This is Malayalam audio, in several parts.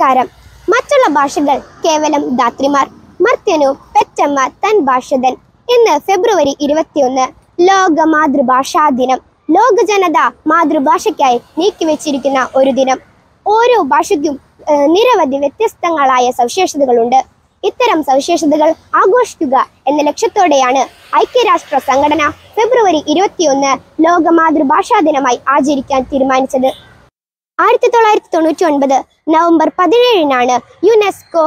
നമസ്കാരം മറ്റുള്ള ഭാഷകൾ കേവലം ധാത്രിമാർ മർത്യനു പെറ്റമ്മ തൻ ഭാഷതൻ ഇന്ന് ഫെബ്രുവരി ഇരുപത്തിയൊന്ന് ലോക മാതൃഭാഷാ ദിനം ലോക ജനത മാതൃഭാഷയ്ക്കായി നീക്കിവെച്ചിരിക്കുന്ന ഒരു ദിനം ഓരോ ഭാഷയ്ക്കും ഏഹ്, നിരവധി വ്യത്യസ്തങ്ങളായ സവിശേഷതകളുണ്ട് ഇത്തരം സവിശേഷതകൾ ആഘോഷിക്കുക എന്ന ലക്ഷ്യത്തോടെയാണ് ഐക്യരാഷ്ട്ര സംഘടന ഫെബ്രുവരി ഇരുപത്തിയൊന്ന് ലോക മാതൃഭാഷാ ദിനമായി ആചരിക്കാൻ തീരുമാനിച്ചത് ആയിരത്തി തൊള്ളായിരത്തി തൊണ്ണൂറ്റി ഒൻപത് നവംബർ പതിനേഴിനാണ് യുനെസ്കോ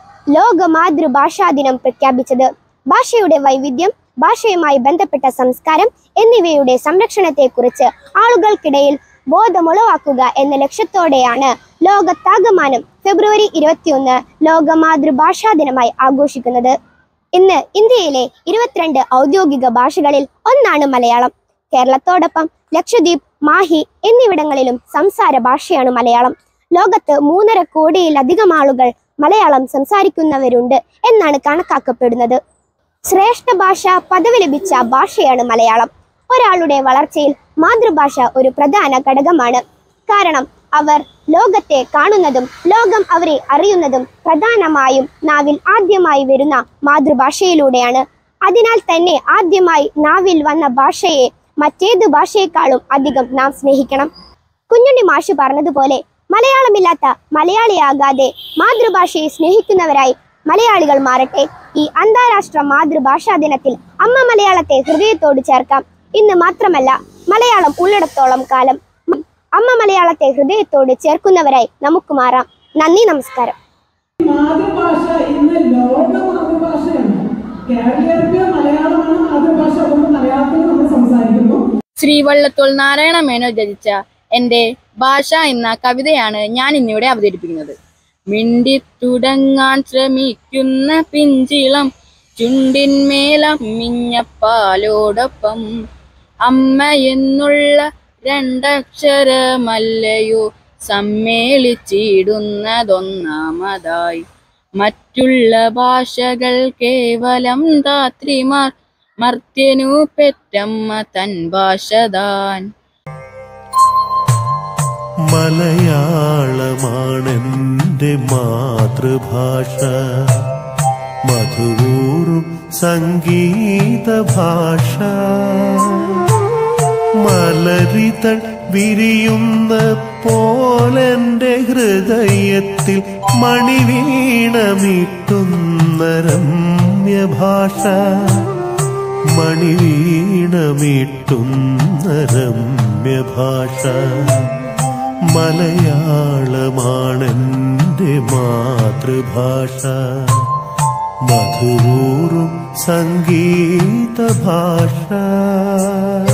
ലോക മാതൃഭാഷാ ദിനം പ്രഖ്യാപിച്ചത് ഭാഷയുടെ വൈവിധ്യം ഭാഷയുമായി ബന്ധപ്പെട്ട സംസ്കാരം എന്നിവയുടെ സംരക്ഷണത്തെക്കുറിച്ച് ആളുകൾക്കിടയിൽ ബോധമുളവാക്കുക എന്ന ലക്ഷ്യത്തോടെയാണ് ലോകത്താകമാനം ഫെബ്രുവരി ഇരുപത്തിയൊന്ന് ലോക മാതൃഭാഷാ ദിനമായി ആഘോഷിക്കുന്നത് ഇന്ന് ഇന്ത്യയിലെ ഇരുപത്തിരണ്ട് ഔദ്യോഗിക ഭാഷകളിൽ ഒന്നാണ് മലയാളം കേരളത്തോടൊപ്പം ലക്ഷദ്വീപ് മാഹി എന്നിവിടങ്ങളിലും സംസാര ഭാഷയാണ് മലയാളം ലോകത്ത് മൂന്നര കോടിയിലധികം ആളുകൾ മലയാളം സംസാരിക്കുന്നവരുണ്ട് എന്നാണ് കണക്കാക്കപ്പെടുന്നത് ശ്രേഷ്ഠ ഭാഷ പദവി ലഭിച്ച ഭാഷയാണ് മലയാളം ഒരാളുടെ വളർച്ചയിൽ മാതൃഭാഷ ഒരു പ്രധാന ഘടകമാണ് കാരണം അവർ ലോകത്തെ കാണുന്നതും ലോകം അവരെ അറിയുന്നതും പ്രധാനമായും നാവിൽ ആദ്യമായി വരുന്ന മാതൃഭാഷയിലൂടെയാണ് അതിനാൽ തന്നെ ആദ്യമായി നാവിൽ വന്ന ഭാഷയെ മറ്റേത് ഭാഷയെക്കാളും അധികം നാം സ്നേഹിക്കണം കുഞ്ഞുണ്ണി മാഷ് പറഞ്ഞതുപോലെ മലയാളമില്ലാത്ത മലയാളിയാകാതെ മാതൃഭാഷയെ സ്നേഹിക്കുന്നവരായി മലയാളികൾ മാറട്ടെ ഈ അന്താരാഷ്ട്ര മാതൃഭാഷാ ദിനത്തിൽ അമ്മ മലയാളത്തെ ഹൃദയത്തോട് ചേർക്കാം ഇന്ന് മാത്രമല്ല മലയാളം ഉള്ളിടത്തോളം കാലം അമ്മ മലയാളത്തെ ഹൃദയത്തോട് ചേർക്കുന്നവരായി നമുക്ക് മാറാം നന്ദി നമസ്കാരം മാതൃഭാഷ ഇന്ന് ലോക മാതൃഭാഷയാണ് കേരളീയർക്ക് മലയാളമാണ് മാതൃഭാഷ അതുകൊണ്ട് മലയാളത്തിൽ നമ്മൾ സംസാരിക്കുന്നു ശ്രീ വള്ളത്തോൾ നാരായണ മേനോ രചിച്ച എൻ്റെ ഭാഷ എന്ന കവിതയാണ് ഞാൻ ഇന്നിവിടെ അവതരിപ്പിക്കുന്നത് മിണ്ടി തുടങ്ങാൻ ശ്രമിക്കുന്ന പിഞ്ചിളം ചുണ്ടിന്മേലം മിഞ്ഞപ്പാലോടൊപ്പം അമ്മ എന്നുള്ള രണ്ടക്ഷരമല്ലയോ സമ്മേളിച്ചിടുന്നതൊന്നാമതായി മറ്റുള്ള ഭാഷകൾ കേവലം ധാത്രിമാർ മർത്യനു പെറ്റമ്മ തൻ ഭാഷതാൻ മലയാളമാണെന്റെ മാതൃഭാഷ മധുവൂറും സംഗീത ഭാഷ മലരിതൾ വിരിയുന്ന പോലെന്റെ ഹൃദയത്തിൽ മണിവീണമിട്ടുന്ന രമ്യഭാഷ മണിവീണമിട്ടുന്ന രമ്യഭാഷ മലയാളമാണെന്റെ മാതൃഭാഷ മധുരൂറും സംഗീത ഭാഷ